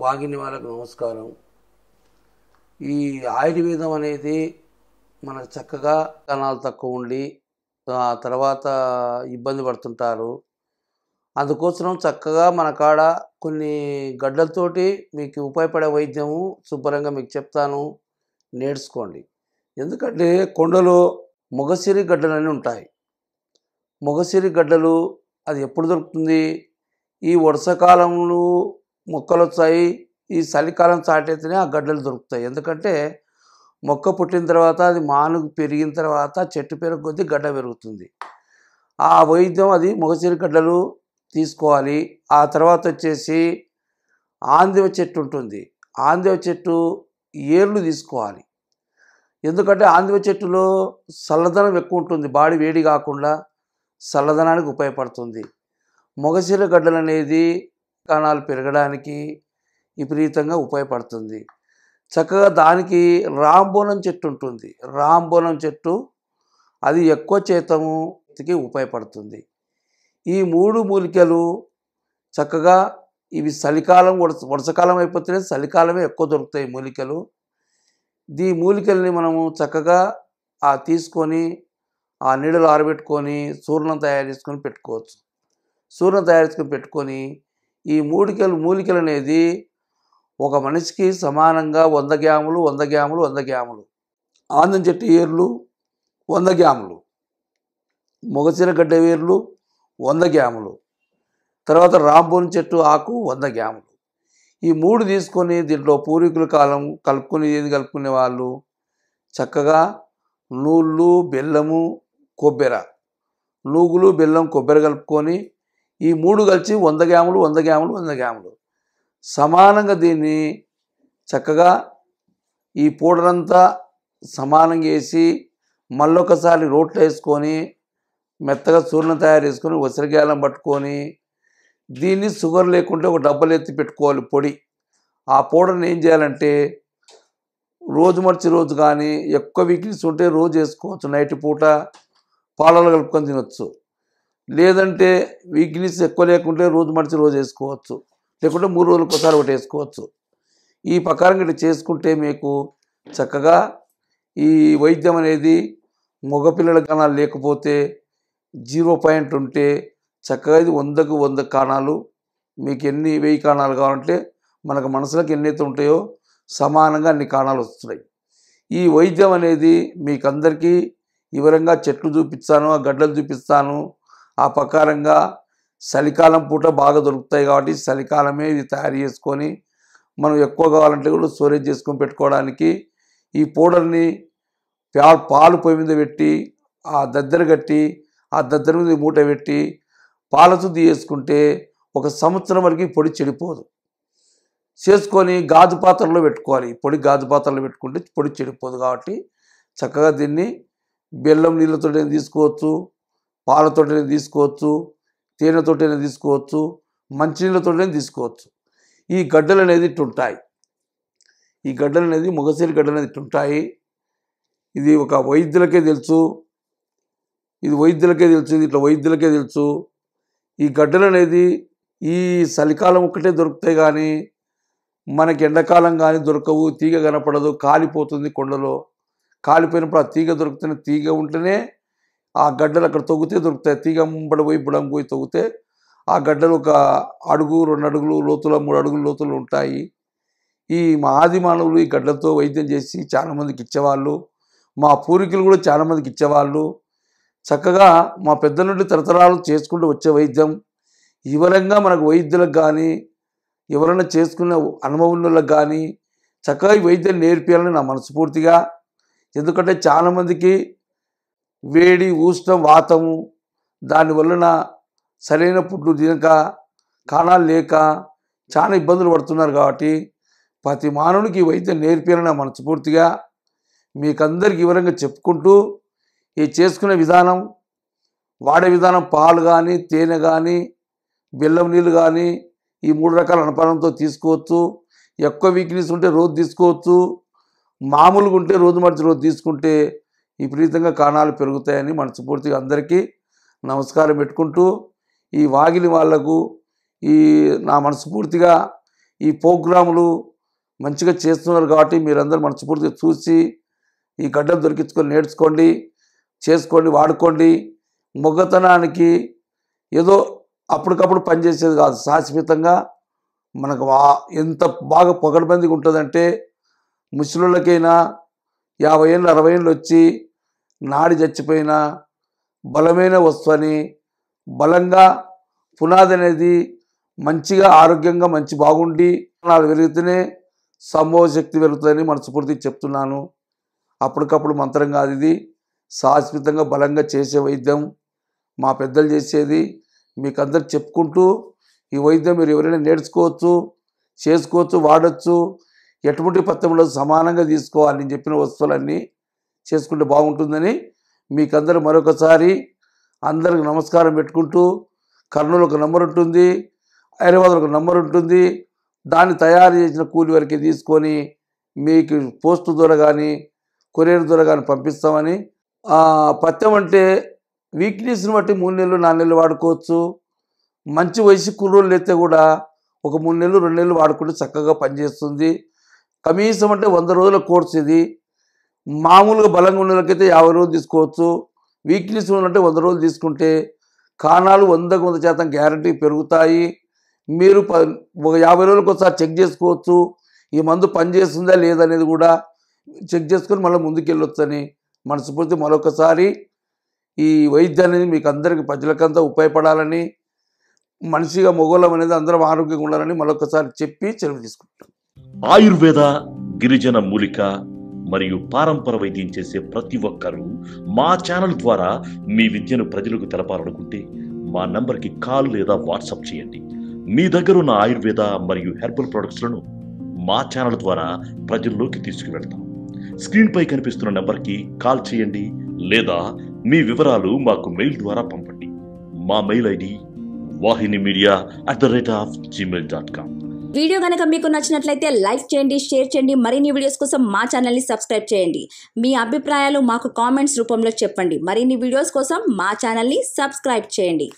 వాగిని వాళ్ళకు నమస్కారం ఈ ఆయుర్వేదం అనేది మనకు చక్కగా కణాలు తక్కువ ఉండి ఆ తర్వాత ఇబ్బంది పడుతుంటారు అందుకోసం చక్కగా మన కాడ కొన్ని గడ్డలతోటి మీకు ఉపయోగపడే వైద్యము శుభ్రంగా మీకు చెప్తాను నేర్చుకోండి ఎందుకంటే కొండలో మొగసిరి గడ్డలు అని ఉంటాయి మొగసిరి గడ్డలు అది ఎప్పుడు దొరుకుతుంది ఈ వర్షాకాలంలో మొక్కలు వచ్చాయి ఈ చలికాలం స్టార్ట్ అయితేనే ఆ గడ్డలు దొరుకుతాయి ఎందుకంటే మొక్క పుట్టిన తర్వాత అది మానుగు పెరిగిన తర్వాత చెట్టు పెరుగు కొద్దీ గడ్డ పెరుగుతుంది ఆ వైద్యం అది మొగసిరి గడ్డలు తీసుకోవాలి ఆ తర్వాత వచ్చేసి ఆందివ చెట్టు ఉంటుంది ఆందివ చెట్టు ఏర్లు తీసుకోవాలి ఎందుకంటే ఆందివ చెట్టులో చల్లదనం ఎక్కువ ఉంటుంది బాడీ వేడి కాకుండా చల్లదనానికి ఉపయోగపడుతుంది మొగసిర గడ్డలు అనేది కణాలు పెరగడానికి విపరీతంగా ఉపయోగపడుతుంది చక్కగా దానికి రాంబోనం చెట్టు ఉంటుంది రాంబోనం చెట్టు అది ఎక్కువ చేతముకి ఉపయోగపడుతుంది ఈ మూడు మూలికలు చక్కగా ఇవి చలికాలం వర్ష వర్షాకాలం అయిపోతేనే చలికాలమే ఎక్కువ దొరుకుతాయి మూలికలు ఈ మూలికల్ని మనము చక్కగా ఆ తీసుకొని ఆ నీడలు ఆరబెట్టుకొని చూర్ణం తయారు చేసుకొని పెట్టుకోవచ్చు చూర్ణం తయారు చేసుకొని పెట్టుకొని ఈ మూలికలు మూలికలు అనేది ఒక మనిషికి సమానంగా వంద గ్రాములు వంద గ్రాములు వంద గ్రాములు ఆందం చెట్టు ఏర్లు వంద గ్రాములు మొగసిర గడ్డ వేర్లు వంద గ్రాములు తర్వాత రాంబోని చెట్టు ఆకు వంద గ్రాములు ఈ మూడు తీసుకొని దీంట్లో పూర్వీకుల కాలం కలుపుకుని ఏది కలుపుకునే వాళ్ళు చక్కగా నూళ్ళు బెల్లము కొబ్బెర నూగులు బెల్లం కొబ్బరి కలుపుకొని ఈ మూడు కలిసి వంద గ్రాములు వంద గ్రాములు వంద గ్రాములు సమానంగా దీన్ని చక్కగా ఈ పౌడర్ అంతా సమానంగా వేసి మళ్ళొకసారి రోట్లో వేసుకొని మెత్తగా చూర్ణం తయారు చేసుకొని ఉసిరిగాయలం పట్టుకొని దీన్ని షుగర్ లేకుంటే ఒక డబ్బలు ఎత్తి పెట్టుకోవాలి పొడి ఆ పౌడర్ని ఏం చేయాలంటే రోజు మర్చి రోజు కానీ ఎక్కువ వీక్నెస్ ఉంటే రోజు వేసుకోవచ్చు నైట్ పూట పాలలో కలుపుకొని తినొచ్చు లేదంటే వీక్నెస్ ఎక్కువ లేకుంటే రోజు మర్చి రోజు వేసుకోవచ్చు లేకుంటే మూడు రోజులకు ఒకసారి ఒకటి వేసుకోవచ్చు ఈ ప్రకారం ఇట్లా చేసుకుంటే మీకు చక్కగా ఈ వైద్యం అనేది మగపిల్లల కణాలు లేకపోతే జీరో పాయింట్ ఉంటే చక్కగా ఇది వందకు వంద కాణాలు మీకు ఎన్ని వెయ్యి కాణాలు కావాలంటే మనకు మనసులకు ఎన్నైతే ఉంటాయో సమానంగా అన్ని కాణాలు వస్తున్నాయి ఈ వైద్యం అనేది మీకు అందరికీ వివరంగా చెట్లు చూపిస్తాను ఆ గడ్డలు చూపిస్తాను ఆ ప్రకారంగా చలికాలం పూట బాగా దొరుకుతాయి కాబట్టి చలికాలమే ఇది తయారు చేసుకొని మనం ఎక్కువ కావాలంటే కూడా స్టోరేజ్ చేసుకొని పెట్టుకోవడానికి ఈ పౌడర్ని పా పాలు పొయ్యి మీద పెట్టి ఆ దద్దర కట్టి ఆ దద్దర మీద మూట పెట్టి పాల శుద్ధి చేసుకుంటే ఒక సంవత్సరం వరకు ఈ పొడి చెడిపోదు చేసుకొని గాజు పాత్రలో పెట్టుకోవాలి ఈ పొడి గాజు పాత్రలో పెట్టుకుంటే పొడి చెడిపోదు కాబట్టి చక్కగా దీన్ని బెల్లం నీళ్ళతోటైనా తీసుకోవచ్చు పాలతోటైనా తీసుకోవచ్చు తేనెతోటైనా తీసుకోవచ్చు మంచినీళ్ళతోటైనా తీసుకోవచ్చు ఈ గడ్డలు అనేది ఇట్టు ఉంటాయి ఈ గడ్డలు అనేది మొగసీరి గడ్డలు అనేది ఇట్టు ఉంటాయి ఇది ఒక వైద్యులకే తెలుసు ఇది వైద్యులకే తెలుసు ఇది ఇట్లా వైద్యులకే తెలుసు ఈ గడ్డలు అనేది ఈ చలికాలం ఒక్కటే దొరుకుతాయి కానీ మనకి ఎండాకాలం కానీ దొరకవు తీగ కనపడదు కాలిపోతుంది కొండలో కాలిపోయినప్పుడు ఆ తీగ దొరుకుతున్న తీగ ఉంటేనే ఆ గడ్డలు అక్కడ తొగితే దొరుకుతాయి తీగ ముంబడి పోయి బుడం పోయి తొగితే ఆ గడ్డలు ఒక అడుగు రెండు అడుగులు లోతుల మూడు అడుగులు లోతులు ఉంటాయి ఈ మా ఆది మానవులు ఈ గడ్డలతో వైద్యం చేసి చాలామందికి ఇచ్చేవాళ్ళు మా పూర్వీకులు కూడా చాలామందికి ఇచ్చేవాళ్ళు చక్కగా మా పెద్దల నుండి తరతరాలు చేసుకుంటూ వచ్చే వైద్యం వివరంగా మనకు వైద్యులకు కానీ ఎవరైనా చేసుకున్న అనుభవం కానీ చక్కగా ఈ వైద్యం నేర్పించాలని నా మనస్ఫూర్తిగా ఎందుకంటే చాలామందికి వేడి ఉష్ణం వాతము దాని వలన సరైన ఫుడ్లు తినక కాణాలు లేక చాలా ఇబ్బందులు పడుతున్నారు కాబట్టి ప్రతి మానవునికి ఈ వైద్యం నేర్పించాలని నా మనస్ఫూర్తిగా మీకందరికి వివరంగా చెప్పుకుంటూ ఈ చేసుకునే విధానం వాడే విధానం పాలు కానీ తేనె కానీ బెల్లం నీళ్ళు కానీ ఈ మూడు రకాల అనపానంతో తీసుకోవచ్చు ఎక్కువ వీక్నెస్ ఉంటే రోజు తీసుకోవచ్చు మామూలుగా ఉంటే రోజు మర్చి రోజు తీసుకుంటే విపరీతంగా కాణాలు పెరుగుతాయని మనస్ఫూర్తిగా అందరికీ నమస్కారం పెట్టుకుంటూ ఈ వాగిలి వాళ్లకు ఈ నా మనస్ఫూర్తిగా ఈ ప్రోగ్రాములు మంచిగా చేస్తున్నారు కాబట్టి మీరందరూ మనస్ఫూర్తిగా చూసి ఈ గడ్డలు దొరికించుకొని నేర్చుకోండి చేసుకోండి వాడుకోండి మొగ్గతనానికి ఏదో అప్పటికప్పుడు పనిచేసేది కాదు శాశ్వతంగా మనకు వా- ఎంత బాగా పొగడబందిగా ఉంటుందంటే ముసలుళ్ళకైనా యాభై ఏళ్ళు అరవై ఏళ్ళు వచ్చి నాడి చచ్చిపోయిన బలమైన వస్తువని బలంగా పునాది అనేది మంచిగా ఆరోగ్యంగా మంచి బాగుండి నాలుగు పెరిగితేనే సంభవ శక్తి పెరుగుతుందని మనస్ఫూర్తిగా చెప్తున్నాను అప్పటికప్పుడు మంత్రం కాదు ఇది శాశ్వతంగా బలంగా చేసే వైద్యం మా పెద్దలు చేసేది మీకు అందరికి చెప్పుకుంటూ ఈ వైద్యం మీరు ఎవరైనా నేర్చుకోవచ్చు చేసుకోవచ్చు వాడచ్చు ఎటువంటి పత్రంలో సమానంగా తీసుకోవాలి నేను చెప్పిన వస్తువులన్నీ చేసుకుంటే బాగుంటుందని మీకందరూ మరొకసారి అందరికి నమస్కారం పెట్టుకుంటూ కర్నూలు ఒక నంబర్ ఉంటుంది హైదరాబాద్ ఒక నంబర్ ఉంటుంది దాన్ని తయారు చేసిన కూలి వరకే తీసుకొని మీకు పోస్ట్ ద్వారా కానీ కొరియర్ ద్వారా కానీ పంపిస్తామని ఆ, పత్యం అంటే వీక్నెస్ని బట్టి మూడు నెలలు నాలుగు నెలలు వాడుకోవచ్చు మంచి వయసు కుర్రోళ్ళు అయితే కూడా ఒక మూడు నెలలు రెండు నెలలు వాడుకుంటే చక్కగా పనిచేస్తుంది కనీసం అంటే వంద రోజుల కోర్స్ ఇది మామూలుగా బలంగా ఉన్న వాళ్ళకైతే యాభై రోజులు తీసుకోవచ్చు వీక్నెస్ ఉన్నట్టే వంద రోజులు తీసుకుంటే కాణాలు వందకు వంద శాతం గ్యారంటీ పెరుగుతాయి మీరు ప ఒక యాభై రోజులకు ఒకసారి చెక్ చేసుకోవచ్చు ఈ మందు పనిచేస్తుందా లేదనేది కూడా చెక్ చేసుకొని మళ్ళీ ముందుకెళ్ళొచ్చని మనస్ఫూర్తి మరొకసారి ఈ వైద్యం అనేది మీకు అందరికి ప్రజలకంతా ఉపయోగపడాలని మనిషిగా మొగోళం అనేది అందరం ఆరోగ్యంగా ఉండాలని మరొకసారి చెప్పి చెరువు తీసుకుంటాం ఆయుర్వేద గిరిజన మూలిక మరియు పారంపర వైద్యం చేసే ప్రతి ఒక్కరూ మా ఛానల్ ద్వారా మీ విద్యను ప్రజలకు తెలపాలనుకుంటే మా నంబర్కి కాల్ లేదా వాట్సాప్ చేయండి మీ దగ్గర ఉన్న ఆయుర్వేద మరియు హెర్బల్ ప్రొడక్ట్స్లను మా ఛానల్ ద్వారా ప్రజల్లోకి తీసుకువెళ్తాం స్క్రీన్పై కనిపిస్తున్న నెంబర్కి కాల్ చేయండి లేదా మీ వివరాలు మాకు మెయిల్ ద్వారా పంపండి మా mail ID Vahini media at the rate of Gmail dot com video కనుక మీకు నచ్చినట్లయితే లైక్ చేయండి షేర్ చేయండి మరిన్ని వీడియోస్ కోసం మా ఛానల్ని సబ్స్క్రైబ్ చేయండి మీ అభిప్రాయాలు మాకు కామెంట్స్ రూపంలో చెప్పండి మరిన్ని వీడియోస్ కోసం మా ఛానల్ని సబ్స్క్రైబ్ చేయండి